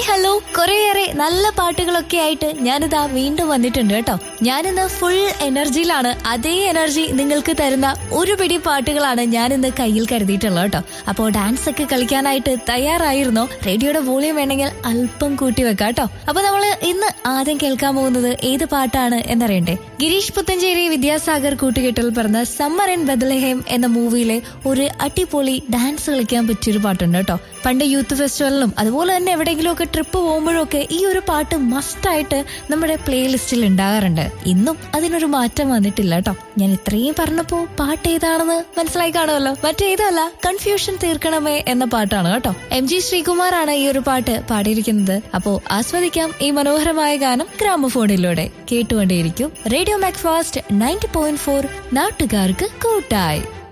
hi hello കുറേയേറെ നല്ല പാട്ടുകളൊക്കെ ആയിട്ട് ഞാനിതാ വീണ്ടും വന്നിട്ടുണ്ട് കേട്ടോ ഞാനിന്ന് ഫുൾ എനർജിയിലാണ് അതേ എനർജി നിങ്ങൾക്ക് തരുന്ന ഒരു പിടി പാട്ടുകളാണ് ഞാനിന്ന് കയ്യിൽ കരുതിയിട്ടുള്ളത് കേട്ടോ അപ്പോൾ ഡാൻസ് ഒക്കെ കളിക്കാനായിട്ട് തയ്യാറായിരുന്നോ റേഡിയോയുടെ വോളിയം വേണമെങ്കിൽ അല്പം കൂട്ടി വെക്കാം കേട്ടോ അപ്പൊ നമ്മൾ ഇന്ന് ആദ്യം കേൾക്കാൻ പോകുന്നത് ഏത് പാട്ടാണ് എന്നറിയണ്ടേ ഗിരീഷ് പുത്തഞ്ചേരി വിദ്യാസാഗർ കൂട്ടുകെട്ടിൽ പറഞ്ഞ സമ്മർ ഇൻ ബദലഹേം എന്ന മൂവിയിലെ ഒരു അടിപൊളി ഡാൻസ് കളിക്കാൻ പറ്റിയൊരു പാട്ടുണ്ട് കേട്ടോ പണ്ട് യൂത്ത് ഫെസ്റ്റിവലിനും അതുപോലെ തന്നെ എവിടെയെങ്കിലും ഒക്കെ ട്രിപ്പ് പോകുമ്പോഴൊക്കെ ഈ ഒരു പാട്ട് മസ്റ്റായിട്ട് നമ്മുടെ പ്ലേലിസ്റ്റിൽ ഉണ്ടാകാറുണ്ട് ഇന്നും അതിനൊരു മാറ്റം വന്നിട്ടില്ല കേട്ടോ ഞാൻ ഇത്രയും പറഞ്ഞപ്പോ പാട്ട് ഏതാണെന്ന് മനസ്സിലായി കാണുമല്ലോ മറ്റേതല്ല കൺഫ്യൂഷൻ തീർക്കണമേ എന്ന പാട്ടാണ് കേട്ടോ എം ജി ശ്രീകുമാറാണ് ഈ ഒരു പാട്ട് പാടിയിരിക്കുന്നത് അപ്പോ ആസ്വദിക്കാം ഈ മനോഹരമായ ഗാനം ഗ്രാമഫോണിലൂടെ കേട്ടുകൊണ്ടേയിരിക്കും radio Macfast ninety point four നാട്ടുകാർക്ക് കൂട്ടായി